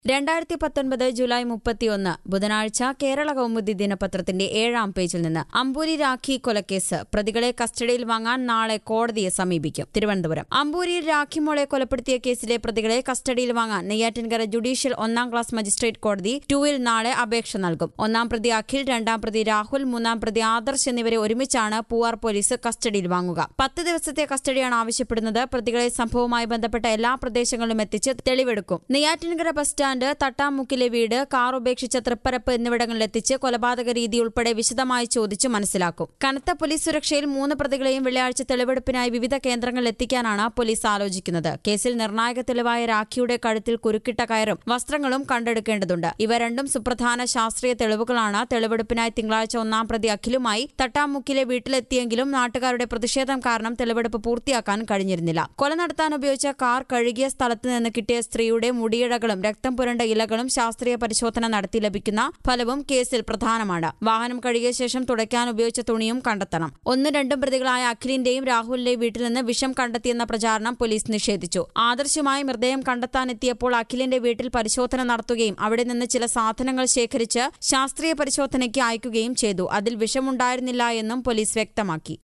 രണ്ടായിരത്തി പത്തൊൻപത് ജൂലൈ മുപ്പത്തിയൊന്ന് ബുധനാഴ്ച കേരള കൗമുദി ദിനപത്രത്തിന്റെ ഏഴാം പേജിൽ നിന്ന് അമ്പൂരി രാഖി കൊലക്കേസ് പ്രതികളെ കസ്റ്റഡിയിൽ വാങ്ങാൻ നാളെ കോടതിയെ സമീപിക്കും തിരുവനന്തപുരം അമ്പൂരിയിൽ രാഖിമോളെ കൊലപ്പെടുത്തിയ കേസിലെ പ്രതികളെ കസ്റ്റഡിയിൽ വാങ്ങാൻ നെയ്യാറ്റിൻകര ജുഡീഷ്യൽ ഒന്നാം ക്ലാസ് മജിസ്ട്രേറ്റ് കോടതി ടൂവിൽ നാളെ അപേക്ഷ നൽകും ഒന്നാം പ്രതി അഖിൽ രണ്ടാം പ്രതി രാഹുൽ മൂന്നാം പ്രതി ആദർശ് എന്നിവരെ ഒരുമിച്ചാണ് പൂവാർ പോലീസ് കസ്റ്റഡിയിൽ വാങ്ങുക പത്ത് ദിവസത്തെ കസ്റ്റഡിയാണ് ആവശ്യപ്പെടുന്നത് പ്രതികളെ സംഭവവുമായി ബന്ധപ്പെട്ട എല്ലാ പ്രദേശങ്ങളിലും എത്തിച്ച് തെളിവെടുക്കും നെയ്യാറ്റിൻകര ബസ് സ്റ്റാൻഡ് തട്ടാമുക്കിലെ വീട് കാർ ഉപേക്ഷിച്ച തൃപ്പരപ്പ് എന്നിവിടങ്ങളിൽ എത്തിച്ച് കൊലപാതക രീതി ഉൾപ്പെടെ വിശദമായി ചോദിച്ചു മനസ്സിലാക്കും കനത്ത പോലീസ് സുരക്ഷയിൽ മൂന്ന് പ്രതികളെയും വെള്ളിയാഴ്ച തെളിവെടുപ്പിനായി വിവിധ കേന്ദ്രങ്ങളിൽ എത്തിക്കാനാണ് പോലീസ് ആലോചിക്കുന്നത് കേസിൽ നിർണായക തെളിവായ രാഖിയുടെ കഴുത്തിൽ കുരുക്കിട്ട കയറും വസ്ത്രങ്ങളും കണ്ടെടുക്കേണ്ടതുണ്ട് ഇവ രണ്ടും സുപ്രധാന ശാസ്ത്രീയ തെളിവുകളാണ് തെളിവെടുപ്പിനായി തിങ്കളാഴ്ച ഒന്നാം പ്രതി അഖിലുമായി തട്ടാമുക്കിലെ വീട്ടിലെത്തിയെങ്കിലും നാട്ടുകാരുടെ പ്രതിഷേധം കാരണം തെളിവെടുപ്പ് പൂർത്തിയാക്കാൻ കഴിഞ്ഞിരുന്നില്ല കൊല നടത്താൻ ഉപയോഗിച്ച കാർ കഴുകിയ സ്ഥലത്ത് നിന്ന് കിട്ടിയ സ്ത്രീയുടെ മുടിയിഴകളും രക്തം പുരണ്ട ഇലകളും ശാസ്ത്രീയ പരിശോധന നടത്തി ലഭിക്കുന്ന ഫലവും കേസിൽ പ്രധാനമാണ് വാഹനം കഴുകിയ ശേഷം തുടയ്ക്കാൻ ഉപയോഗിച്ച തുണിയും കണ്ടെത്തണം ഒന്നും രണ്ടും പ്രതികളായ അഖിലിന്റെയും രാഹുലിന്റെയും വീട്ടിൽ നിന്ന് വിഷം കണ്ടെത്തിയെന്ന പ്രചാരണം പോലീസ് നിഷേധിച്ചു ആദർശമായി മൃതദേഹം കണ്ടെത്താനെത്തിയപ്പോൾ അഖിലിന്റെ വീട്ടിൽ പരിശോധന നടത്തുകയും അവിടെ നിന്ന് ചില സാധനങ്ങൾ ശേഖരിച്ച് ശാസ്ത്രീയ പരിശോധനയ്ക്ക് അയക്കുകയും ചെയ്തു അതിൽ വിഷമുണ്ടായിരുന്നില്ല എന്നും പോലീസ് വ്യക്തമാക്കി